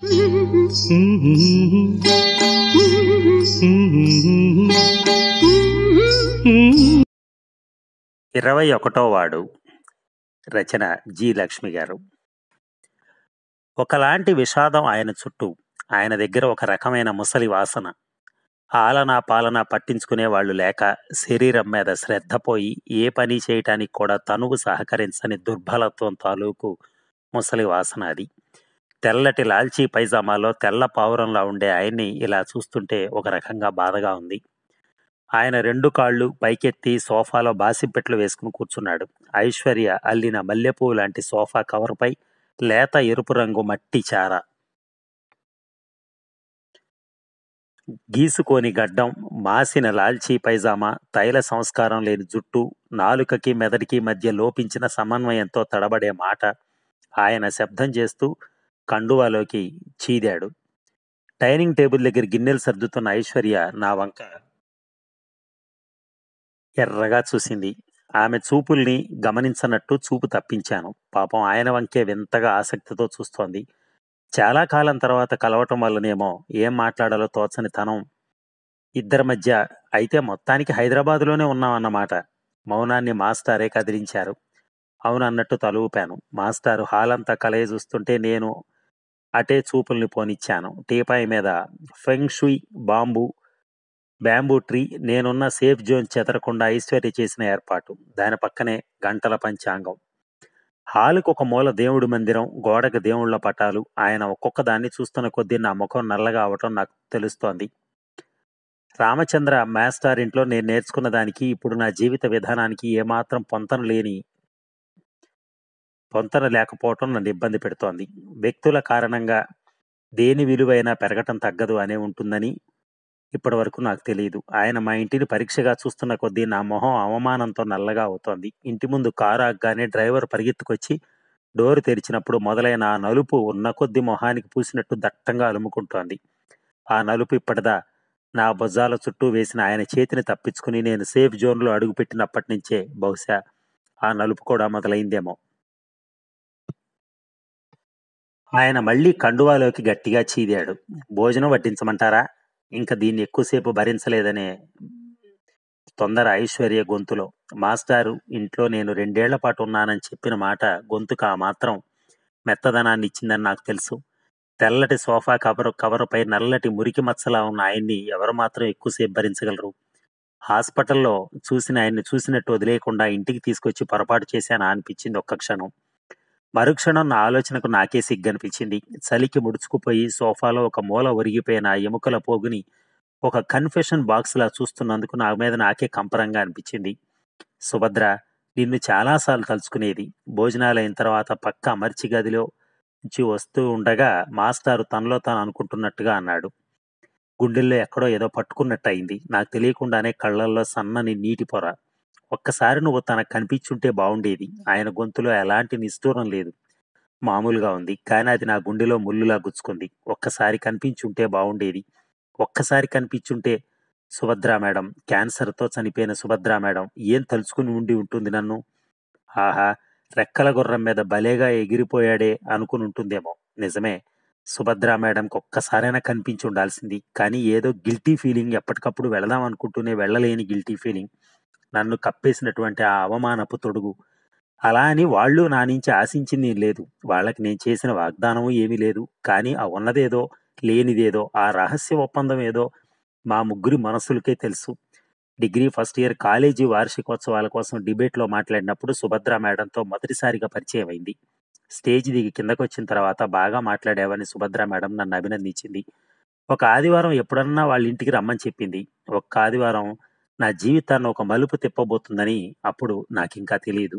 ఇరవై ఒకటో వాడు రచన జి లక్ష్మి గారు ఒకలాంటి విషాదం ఆయన చుట్టూ ఆయన దగ్గర ఒక రకమైన ముసలి వాసన ఆలన పాలన పట్టించుకునే వాళ్ళు లేక శరీరం మీద శ్రద్ధ పోయి ఏ పని చేయటానికి కూడా తనువు సహకరించని దుర్బలత్వం తాలూకు ముసలి వాసన అది తెల్లటి లాల్చీ పైజామాలో తెల్ల పావురంలా ఉండే ఆయన్ని ఇలా చూస్తుంటే ఒక రకంగా బాధగా ఉంది ఆయన రెండు కాళ్ళు పైకెత్తి సోఫాలో బాసిపెట్లు వేసుకుని కూర్చున్నాడు ఐశ్వర్య అల్లిన మల్లెపువ్వు లాంటి సోఫా కవర్పై లేత ఎరుపు రంగు మట్టి చార గీసుకోని గడ్డం మాసిన లాల్చీ పైజామా తైల సంస్కారం లేని జుట్టు నాలుకకి మెదడికి మధ్య లోపించిన సమన్వయంతో తడబడే మాట ఆయన శబ్దం చేస్తూ కండువాలోకి చీదాడు డైనింగ్ టేబుల్ దగ్గర గిన్నెలు సర్దుతున్న ఐశ్వర్య నా వంక ఎర్రగా చూసింది ఆమె చూపుల్ని గమనించనట్టు చూపు తప్పించాను పాపం ఆయన వంకే వింతగా ఆసక్తితో చూస్తోంది చాలా కాలం తర్వాత కలవటం వల్లనేమో ఏం మాట్లాడాలో తోచని తనం ఇద్దరి మధ్య అయితే మొత్తానికి హైదరాబాదులోనే ఉన్నామన్నమాట మౌనాన్ని మాస్టారే కదిలించారు అవును అన్నట్టు తల ఊపాను మాస్టారు హాల్ అంతా కలయి చూస్తుంటే నేను అటే చూపుల్ని పోనిచ్చాను టీపాయ్ మీద feng shui bamboo bamboo tree నేనున్న సేఫ్ జోన్ చెదరకుండా ఐశ్వర్య చేసిన ఏర్పాటు దాని పక్కనే గంటల పంచాంగం హాలుకు ఒక మూల దేవుడి మందిరం గోడకు దేవుళ్ళ పటాలు ఆయన ఒక్కొక్క దాన్ని చూస్తున్న కొద్దీ నా ముఖం నల్లగా అవటం నాకు తెలుస్తోంది రామచంద్ర మాస్టర్ ఇంట్లో నేను నేర్చుకున్న దానికి ఇప్పుడు నా జీవిత విధానానికి ఏమాత్రం పొంతన లేని పొంతన లేకపోవటం నన్ను ఇబ్బంది పెడుతోంది వ్యక్తుల కారణంగా దేని విలువైనా పెరగటం తగ్గదు అనే ఉంటుందని ఇప్పటి వరకు నాకు తెలియదు ఆయన మా ఇంటిని పరీక్షగా చూస్తున్న కొద్దీ నా మొహం అవమానంతో నల్లగా అవుతోంది ఇంటి ముందు కారు ఆగ్గానే డ్రైవర్ పరిగెత్తుకొచ్చి డోరు తెరిచినప్పుడు మొదలైన ఆ నలుపు ఉన్న కొద్ది మొహానికి పూసినట్టు దట్టంగా అలుముకుంటోంది ఆ నలుపు ఇప్పటిదా నా భుజాల చుట్టూ వేసిన ఆయన చేతిని తప్పించుకుని నేను సేఫ్ జోన్లో అడుగుపెట్టినప్పటి నుంచే బహుశా ఆ నలుపు కూడా మొదలైందేమో ఆయన మళ్ళీ కండువాలోకి గట్టిగా చీదాడు భోజనం వడ్డించమంటారా ఇంకా దీన్ని ఎక్కువసేపు భరించలేదనే తొందర ఐశ్వర్య గొంతులో మాస్టారు ఇంట్లో నేను రెండేళ్ల పాటు ఉన్నానని చెప్పిన మాట గొంతుకు ఆ మాత్రం మెత్తదనాన్ని ఇచ్చిందని నాకు తెలుసు తెల్లటి సోఫా కవరు కవరుపై నల్లటి మురికి మచ్చలా ఉన్న ఆయన్ని ఎవరు మాత్రం ఎక్కువసేపు భరించగలరు హాస్పిటల్లో చూసిన ఆయన్ని చూసినట్టు వదిలేయకుండా ఇంటికి తీసుకొచ్చి పొరపాటు చేశానా అనిపించింది ఒక్క క్షణం మరుక్షణం నా ఆలోచనకు నాకే సిగ్గనిపించింది చలికి ముడుచుకుపోయి సోఫాలో ఒక మూల ఒరిగిపోయిన ఆ ఎముకల పోగుని ఒక కన్ఫెషన్ బాక్స్ లా చూస్తున్నందుకు నా మీద నాకే కంపరంగా అనిపించింది సుభద్ర నిన్ను చాలాసార్లు తలుచుకునేది భోజనాలైన తర్వాత పక్క అమర్చి గదిలో నుంచి వస్తూ ఉండగా మాస్టారు తనలో తాను అనుకుంటున్నట్టుగా అన్నాడు గుండెల్లో ఎక్కడో ఏదో పట్టుకున్నట్టు అయింది నాకు తెలియకుండానే కళ్ళల్లో సన్నని నీటి పొర ఒక్కసారి నువ్వు తనకు కనిపించుంటే బాగుండేది ఆయన గొంతులో ఎలాంటి నిష్ఠూరం లేదు మామూలుగా ఉంది కానీ అది నా గుండెలో ముల్లులా గుచ్చుకుంది ఒక్కసారి కనిపించుంటే బాగుండేది ఒక్కసారి కనిపించుంటే సుభద్రా మేడం క్యాన్సర్తో చనిపోయిన సుభద్రా మేడం ఏం తలుచుకుని ఉండి ఉంటుంది నన్ను ఆహా రెక్కల గుర్రం మీద భలేగా ఎగిరిపోయాడే అనుకుని ఉంటుందేమో నిజమే సుభద్రా మేడంకి ఒక్కసారైనా కనిపించి ఉండాల్సింది కానీ ఏదో గిల్టీ ఫీలింగ్ ఎప్పటికప్పుడు వెళదాం అనుకుంటూనే వెళ్ళలేని గిల్టీ ఫీలింగ్ నన్ను కప్పేసినటువంటి ఆ అవమానపు తొడుగు అలా అని వాళ్ళు నా నుంచి ఆశించింది ఏం లేదు వాళ్ళకి నేను చేసిన వాగ్దానము ఏమీ లేదు కానీ ఆ ఉన్నదేదో లేనిదేదో ఆ రహస్య ఒప్పందం ఏదో మా ముగ్గురి మనసులకే తెలుసు డిగ్రీ ఫస్ట్ ఇయర్ కాలేజీ వార్షికోత్సవాల కోసం డిబేట్లో మాట్లాడినప్పుడు సుభద్ర మేడంతో మొదటిసారిగా పరిచయం అయింది స్టేజ్ దిగి కిందకు వచ్చిన తర్వాత బాగా మాట్లాడావని సుభద్ర మేడం నన్ను అభినందించింది ఒక ఆదివారం ఎప్పుడన్నా వాళ్ళ ఇంటికి రమ్మని చెప్పింది ఒక్క ఆదివారం నా జీవితాన్ని ఒక మలుపు తిప్పబోతుందని అప్పుడు నాకింకా తెలియదు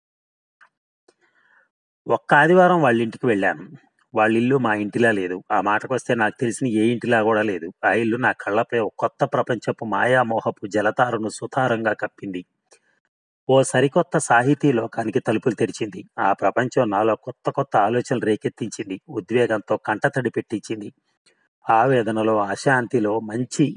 ఒక్క ఆదివారం వాళ్ళ ఇంటికి వెళ్ళాను వాళ్ళ ఇల్లు మా ఇంటిలా లేదు ఆ మాటకొస్తే నాకు తెలిసిన ఏ ఇంటిలా కూడా లేదు ఆ ఇల్లు నా కళ్ళపై ఒక కొత్త ప్రపంచపు మాయామోహపు జలతారును సుతారంగా కప్పింది ఓ సరికొత్త సాహితీ లోకానికి తలుపులు తెరిచింది ఆ ప్రపంచం నాలో కొత్త కొత్త ఆలోచనలు రేకెత్తించింది ఉద్వేగంతో కంటతడి పెట్టించింది ఆవేదనలో అశాంతిలో మంచి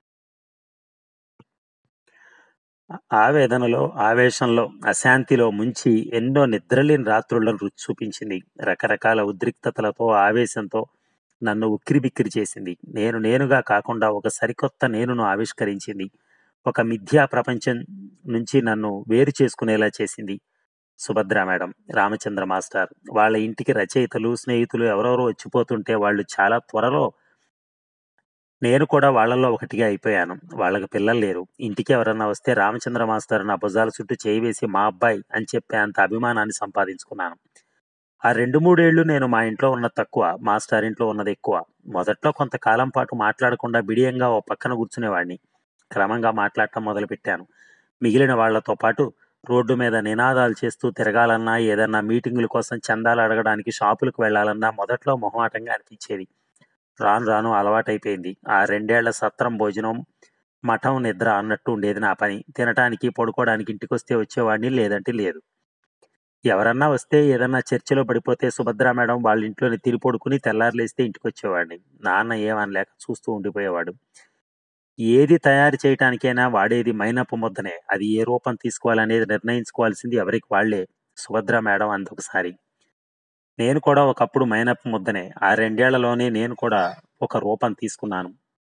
ఆవేదనలో ఆవేశంలో అశాంతిలో ముంచి ఎన్నో నిద్రలేని రాత్రులను రుచి చూపించింది రకరకాల ఉద్రిక్తతలతో ఆవేశంతో నన్ను ఉక్కిరిబిక్కిరి చేసింది నేను నేనుగా కాకుండా ఒక సరికొత్త నేనును ఆవిష్కరించింది ఒక మిథ్యా ప్రపంచం నుంచి నన్ను వేరు చేసుకునేలా చేసింది సుభద్ర మేడం రామచంద్ర మాస్టర్ వాళ్ళ ఇంటికి రచయితలు స్నేహితులు ఎవరెవరో వచ్చిపోతుంటే వాళ్ళు చాలా త్వరలో నేను కూడా వాళ్ళల్లో ఒకటిగా అయిపోయాను వాళ్ళకి పిల్లలు లేరు ఇంటికి ఎవరన్నా వస్తే రామచంద్ర మాస్టర్ నా భుజాల చుట్టూ చేయి వేసి మా అబ్బాయి అని చెప్పే అంత అభిమానాన్ని సంపాదించుకున్నాను ఆ రెండు మూడేళ్లు నేను మా ఇంట్లో ఉన్నది తక్కువ మాస్టర్ ఇంట్లో ఉన్నది ఎక్కువ మొదట్లో కొంతకాలం పాటు మాట్లాడకుండా బిడియంగా ఓ పక్కన కూర్చునేవాడిని క్రమంగా మాట్లాడటం మొదలుపెట్టాను మిగిలిన వాళ్లతో పాటు రోడ్డు మీద నినాదాలు చేస్తూ తిరగాలన్నా ఏదన్నా మీటింగుల కోసం చందాలు అడగడానికి షాపులకు వెళ్లాలన్నా మొదట్లో మొహమాటంగా అనిపించేది రాను రాను అలవాటైపోయింది ఆ రెండేళ్ల సత్రం భోజనం మఠం నిద్ర అన్నట్టు ఉండేది నా పని తినటానికి పడుకోవడానికి ఇంటికొస్తే వచ్చేవాడిని లేదంటే లేదు ఎవరన్నా వస్తే ఏదన్నా చర్చలో పడిపోతే సుభద్ర మేడం వాళ్ళ ఇంట్లోనే తిరి పడుకుని తెల్లారులేస్తే ఇంటికి వచ్చేవాడిని నాన్న ఏమనలేక చూస్తూ ఉండిపోయేవాడు ఏది తయారు చేయటానికైనా వాడేది మైనపు ముద్దనే అది ఏ రూపం తీసుకోవాలనేది నిర్ణయించుకోవాల్సింది ఎవరికి వాళ్లే సుభద్ర మేడం అందొకసారి నేను కూడా ఒకప్పుడు మైనపు ముద్దనే ఆ రెండేళ్లలోనే నేను కూడా ఒక రూపం తీసుకున్నాను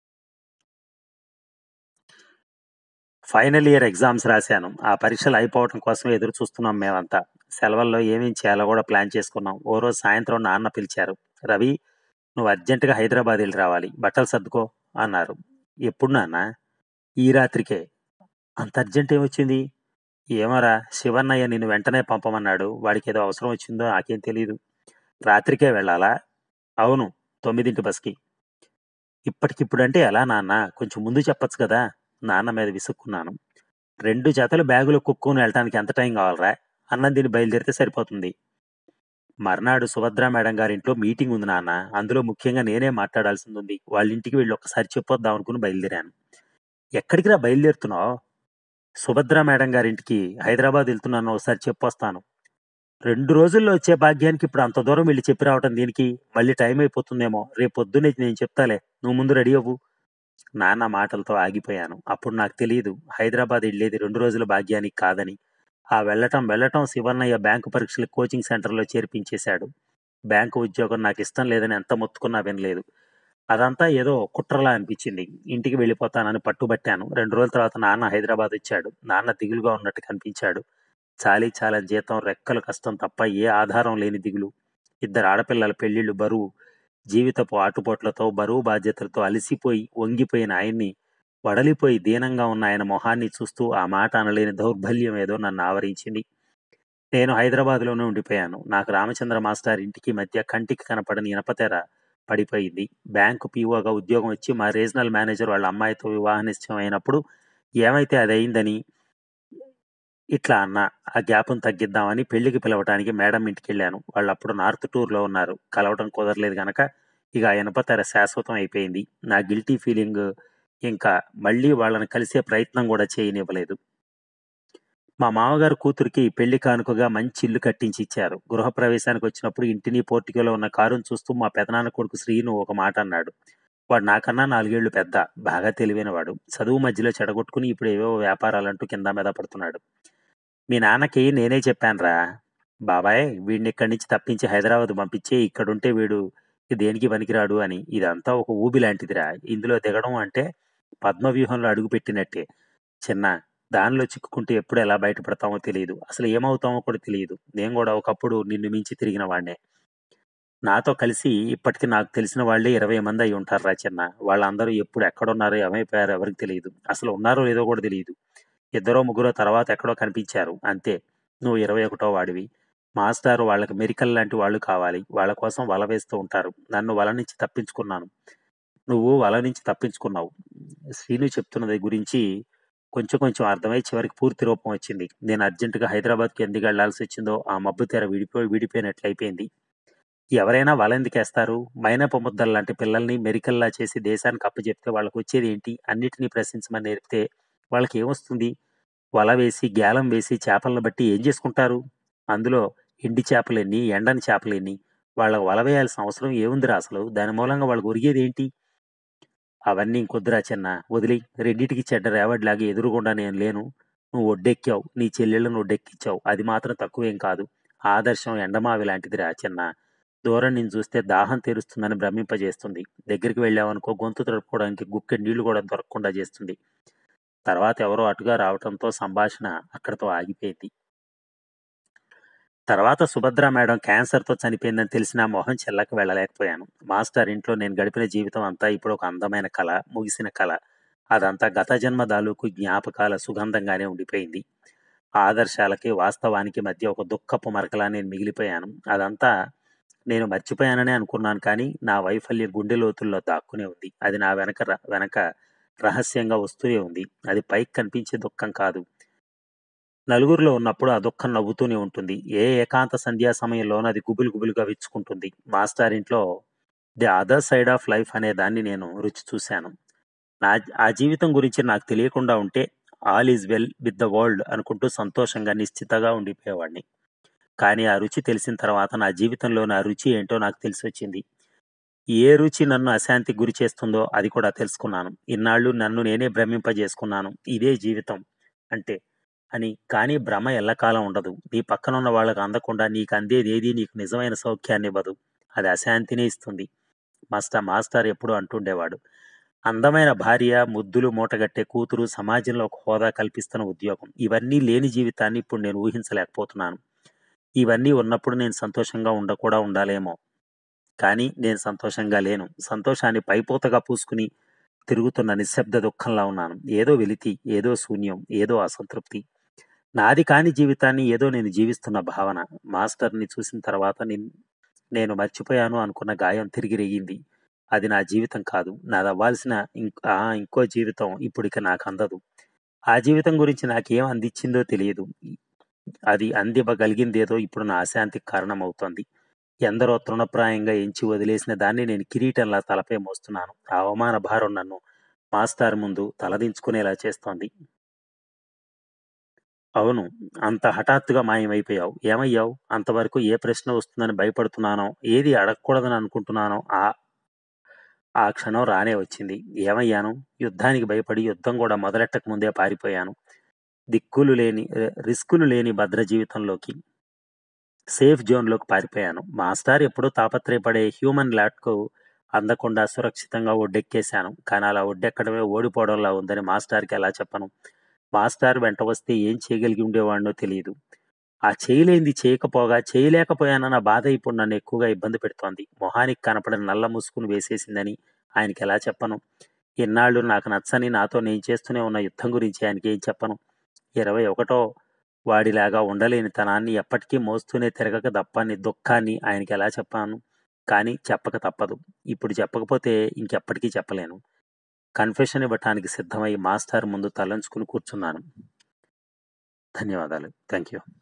ఫైనల్ ఇయర్ ఎగ్జామ్స్ రాశాను ఆ పరీక్షలు అయిపోవటం కోసం ఎదురు చూస్తున్నాం మేమంతా సెలవుల్లో ఏమేం చేయాలో కూడా ప్లాన్ చేసుకున్నాం ఓ రోజు సాయంత్రం నాన్న పిలిచారు రవి నువ్వు అర్జెంటుగా హైదరాబాద్ వెళ్ళి రావాలి బట్టలు సర్దుకో అన్నారు ఎప్పుడు నాన్న ఈ రాత్రికే అంత అర్జెంట్ ఏమొచ్చింది ఏమోరా శివన్నయ్య నిన్ను వెంటనే పంపమన్నాడు వాడికి ఏదో అవసరం వచ్చిందో నాకేం తెలియదు రాత్రికే వెళ్ళాలా అవును తొమ్మిదింటి బస్కి ఇప్పటికిప్పుడు అంటే ఎలా నాన్న కొంచెం ముందు చెప్పొచ్చు కదా నాన్న మీద విసుక్కున్నాను రెండు జతలు బ్యాగులు కుక్కుని వెళ్ళటానికి ఎంత టైం కావాలరా అన్నం దీన్ని బయలుదేరితే సరిపోతుంది మర్నాడు సుభద్ర మేడం గారింట్లో మీటింగ్ ఉంది నాన్న అందులో ముఖ్యంగా నేనే మాట్లాడాల్సింది ఉంది వాళ్ళ ఇంటికి వెళ్ళి ఒక్కసారి చెప్పొద్దాం అనుకుని బయలుదేరాను ఎక్కడికి రా బయలుదేరుతున్నావు సుభద్ర మేడం గారింటికి హైదరాబాద్ వెళ్తున్నాను ఒకసారి చెప్పొస్తాను రెండు రోజుల్లో వచ్చే భాగ్యానికి ఇప్పుడు అంత దూరం వెళ్ళి చెప్పి రావటం దీనికి మళ్ళీ టైం అయిపోతుందేమో రేపు పొద్దున్నే నేను చెప్తాలే నువ్వు ముందు రెడీ అవ్వు నాన్న మాటలతో ఆగిపోయాను అప్పుడు నాకు తెలియదు హైదరాబాద్ వెళ్ళేది రెండు రోజుల భాగ్యానికి కాదని ఆ వెళ్ళటం వెళ్ళటం శివన్నయ్య బ్యాంకు పరీక్షల కోచింగ్ సెంటర్లో చేర్పించేశాడు బ్యాంకు ఉద్యోగం నాకు ఇష్టం లేదని ఎంత మొత్తుకున్నా వినలేదు అదంతా ఏదో కుట్రలా అనిపించింది ఇంటికి వెళ్ళిపోతానని పట్టుబట్టాను రెండు రోజుల తర్వాత నాన్న హైదరాబాద్ వచ్చాడు నాన్న దిగులుగా ఉన్నట్టు కనిపించాడు చాలీ చాలా జీతం రెక్కల కష్టం తప్ప ఏ ఆధారం లేని దిగులు ఇద్దరు ఆడపిల్లల పెళ్లిళ్ళు బరువు జీవితపు ఆటుపోట్లతో బరువు బాధ్యతలతో అలసిపోయి వంగిపోయిన ఆయన్ని వడలిపోయి దీనంగా ఉన్న ఆయన మొహాన్ని చూస్తూ ఆ మాట అనలేని దౌర్బల్యం ఏదో నన్ను ఆవరించింది నేను హైదరాబాద్లోనే ఉండిపోయాను నాకు రామచంద్ర మాస్టర్ ఇంటికి మధ్య కంటికి కనపడని ఇనపతెర పడిపోయింది బ్యాంకు పీఓగా ఉద్యోగం వచ్చి మా రీజనల్ మేనేజర్ వాళ్ళ అమ్మాయితో వివాహ నిశ్చయం అయినప్పుడు ఏమైతే అది అయిందని ఇట్లా అన్న ఆ గ్యాప్ను తగ్గిద్దామని పెళ్లికి పిలవటానికి మేడం ఇంటికి వెళ్ళాను వాళ్ళు అప్పుడు నార్త్ టూర్లో ఉన్నారు కలవటం కుదరలేదు గనక ఇక ఆ ఇనపతెర శాశ్వతం అయిపోయింది నా గిల్టీ ఫీలింగ్ ఇంకా మళ్ళీ వాళ్ళని కలిసే ప్రయత్నం కూడా చేయనివ్వలేదు మా మామగారు కూతురికి పెళ్లి కానుకగా మంచి ఇల్లు కట్టించి ఇచ్చారు గృహప్రవేశానికి వచ్చినప్పుడు ఇంటిని పోర్టికోలో ఉన్న కారును చూస్తూ మా పెదనాన్న కొడుకు శ్రీను ఒక మాట అన్నాడు వాడు నాకన్నా నాలుగేళ్లు పెద్ద బాగా తెలివైనవాడు చదువు మధ్యలో చెడగొట్టుకుని ఇప్పుడు ఏవేవో వ్యాపారాలంటూ కింద మీద పడుతున్నాడు మీ నాన్నకి నేనే చెప్పానురా బాబాయ్ వీడిని ఇక్కడి నుంచి తప్పించి హైదరాబాద్ పంపించి ఇక్కడుంటే వీడు దేనికి పనికిరాడు అని ఇదంతా ఒక ఊబి లాంటిదిరా ఇందులో దిగడం అంటే పద్మవ్యూహంలో అడుగు పెట్టినట్టే చిన్న దానిలో చిక్కుకుంటే ఎప్పుడు ఎలా బయటపడతామో తెలియదు అసలు ఏమవుతామో కూడా తెలియదు నేను కూడా ఒకప్పుడు నిన్ను మించి తిరిగిన వాడినే నాతో కలిసి ఇప్పటికి నాకు తెలిసిన వాళ్ళే ఇరవై మంది అయి ఉంటారు రా చిన్న వాళ్ళందరూ ఎప్పుడు ఎక్కడున్నారో ఏమైపోయారో ఎవరికి తెలియదు అసలు ఉన్నారో లేదో కూడా తెలియదు ఇద్దరో ముగ్గురో తర్వాత ఎక్కడో కనిపించారు అంతే నువ్వు ఇరవై ఒకటో వాడివి మాస్టారు వాళ్ళకి మెరికల్ లాంటి వాళ్ళు కావాలి వాళ్ళ కోసం వల వేస్తూ ఉంటారు నన్ను వల నుంచి తప్పించుకున్నాను నువ్వు వల నుంచి తప్పించుకున్నావు శ్రీను చెప్తున్నది గురించి కొంచెం కొంచెం అర్థమై చివరికి పూర్తి రూపం వచ్చింది నేను అర్జెంటుగా హైదరాబాద్కి ఎందుకు వెళ్లాల్సి వచ్చిందో ఆ మబ్బు తెర విడిపోయి విడిపోయినట్లయిపోయింది ఎవరైనా వలెందుకేస్తారు మైనపు ముద్దలు లాంటి పిల్లల్ని మెరికల్లా చేసి దేశానికి అప్పచెప్తే వాళ్ళకి వచ్చేది ఏంటి అన్నిటినీ ప్రశ్నించమని నేర్పితే వాళ్ళకి ఏమొస్తుంది వల వేసి గ్యాలం వేసి చేపలను బట్టి ఏం చేసుకుంటారు అందులో ఎండి చేపలెన్ని ఎండని చేపలెన్ని వాళ్ళకి వల వేయాల్సిన అవసరం ఏముందిరా అసలు దాని మూలంగా వాళ్ళకి ఒరిగేది ఏంటి అవన్నీ ఇంకొద్దురా చిన్న వదిలి రెండింటికి చెడ్డ రేవడిలాగా ఎదురుగుండా నేను లేను నువ్వు ఒడ్డెక్కావు నీ చెల్లెళ్ళను ఒడ్డెక్కించావు అది మాత్రం తక్కువేం కాదు ఆదర్శం ఎండమావి లాంటిదిరా చిన్న దూరం నుంచి చూస్తే దాహం తీరుస్తుందని భ్రమింపజేస్తుంది దగ్గరికి వెళ్ళామనుకో గొంతు తడుపుకోవడానికి గుక్కెడు నీళ్లు కూడా దొరకకుండా చేస్తుంది తర్వాత ఎవరో అటుగా రావటంతో సంభాషణ అక్కడితో ఆగిపోయింది తర్వాత సుభద్ర మేడం క్యాన్సర్తో చనిపోయిందని తెలిసిన మొహం చెల్లక వెళ్ళలేకపోయాను మాస్టర్ ఇంట్లో నేను గడిపిన జీవితం అంతా ఇప్పుడు ఒక అందమైన కళ ముగిసిన కళ అదంతా గత జన్మ తాలూకు జ్ఞాపకాల సుగంధంగానే ఉండిపోయింది ఆదర్శాలకి వాస్తవానికి మధ్య ఒక దుఃఖపు మరకలా నేను మిగిలిపోయాను అదంతా నేను మర్చిపోయాననే అనుకున్నాను కానీ నా వైఫల్య గుండె లోతుల్లో దాక్కునే ఉంది అది నా వెనక ర- వెనక రహస్యంగా వస్తూనే ఉంది అది పైకి కనిపించే దుఃఖం కాదు నలుగురిలో ఉన్నప్పుడు ఆ దుఃఖం నవ్వుతూనే ఉంటుంది ఏ ఏకాంత సంధ్యా సమయంలోనూ అది గుబులు గుబులుగా విచ్చుకుంటుంది మాస్టర్ ఇంట్లో the other side of life అనే దాన్ని నేను రుచి చూశాను నా ఆ జీవితం గురించి నాకు తెలియకుండా ఉంటే all is well with the world అనుకుంటూ సంతోషంగా నిశ్చితగా ఉండిపోయేవాడిని కానీ ఆ రుచి తెలిసిన తర్వాత నా జీవితంలోని ఆ రుచి ఏంటో నాకు తెలిసి వచ్చింది ఏ రుచి నన్ను అశాంతికి గురి చేస్తుందో అది కూడా తెలుసుకున్నాను ఇన్నాళ్ళు నన్ను నేనే భ్రమింపజేసుకున్నాను ఇదే జీవితం అంటే అని కానీ భ్రమ ఎల్లకాలం ఉండదు నీ పక్కన ఉన్న వాళ్ళకి అందకుండా నీకు అందేది ఏది నీకు నిజమైన సౌఖ్యాన్ని ఇవ్వదు అది అశాంతిని ఇస్తుంది మాస్టర్ మాస్టర్ ఎప్పుడూ అంటుండేవాడు అందమైన భార్య ముద్దులు మూటగట్టే కూతురు సమాజంలో ఒక హోదా కల్పిస్తున్న ఉద్యోగం ఇవన్నీ లేని జీవితాన్ని ఇప్పుడు నేను ఊహించలేకపోతున్నాను ఇవన్నీ ఉన్నప్పుడు నేను సంతోషంగా ఉండ కూడా ఉండాలేమో కానీ నేను సంతోషంగా లేను సంతోషాన్ని పైపోతగా పూసుకుని తిరుగుతున్న నిశ్శబ్ద దుఃఖంలా ఉన్నాను ఏదో వెలితి ఏదో శూన్యం ఏదో అసంతృప్తి నాది కాని జీవితాన్ని ఏదో నేను జీవిస్తున్న భావన మాస్టర్ని చూసిన తర్వాత నేను నేను మర్చిపోయాను అనుకున్న గాయం తిరిగి రేగింది అది నా జీవితం కాదు నాది అవ్వాల్సిన ఇంక్- ఆ ఇంకో జీవితం ఇప్పుడు ఇక నాకు అందదు ఆ జీవితం గురించి నాకేం అందించిందో తెలియదు అది అందివ్వగలిగిందేదో ఇప్పుడు నా అశాంతికి కారణమవుతోంది ఎందరో తృణప్రాయంగా ఎంచి వదిలేసిన దాన్ని నేను కిరీటంలా తలపై మోస్తున్నాను ఆ అవమాన భారం నన్ను మాస్టర్ ముందు తలదించుకునేలా చేస్తోంది అవును అంత హఠాత్తుగా మాయమైపోయావు ఏమయ్యావు అంతవరకు ఏ ప్రశ్న వస్తుందని భయపడుతున్నానో ఏది అడగకూడదని అనుకుంటున్నానో ఆ ఆ క్షణం రానే వచ్చింది ఏమయ్యాను యుద్ధానికి భయపడి యుద్ధం కూడా మొదలెట్టక ముందే పారిపోయాను దిక్కులు లేని రిస్కులు లేని భద్ర జీవితంలోకి సేఫ్ జోన్లోకి పారిపోయాను మాస్టర్ ఎప్పుడూ తాపత్రయపడే హ్యూమన్ ల్యాట్కు అందకుండా సురక్షితంగా ఒడ్డెక్కేశాను కానీ అలా ఒడ్డెక్కడమే ఓడిపోవడంలా ఉందని మాస్టర్కి ఎలా చెప్పను మాస్టర్ వెంట వస్తే ఏం చేయగలిగి ఉండేవాడినో తెలియదు ఆ చేయలేంది చేయకపోగా చేయలేకపోయానన్న బాధ ఇప్పుడు నన్ను ఎక్కువగా ఇబ్బంది పెడుతోంది మొహానికి కనపడిన నల్ల ముసుగును వేసేసిందని ఆయనకి ఎలా చెప్పను ఇన్నాళ్ళు నాకు నచ్చని నాతో నేను చేస్తూనే ఉన్న యుద్ధం గురించి ఆయనకి ఏం చెప్పను ఇరవై ఒకటో వాడిలాగా ఉండలేని తనాన్ని ఎప్పటికీ మోస్తూనే తిరగక దప్పాన్ని దుఃఖాన్ని ఆయనకి ఎలా చెప్పాను కానీ చెప్పక తప్పదు ఇప్పుడు చెప్పకపోతే ఇంకెప్పటికీ చెప్పలేను కన్ఫెషన్ ఇవ్వటానికి సిద్ధమై మాస్టర్ ముందు తలంచుకుని కూర్చున్నాను ధన్యవాదాలు థ్యాంక్ యూ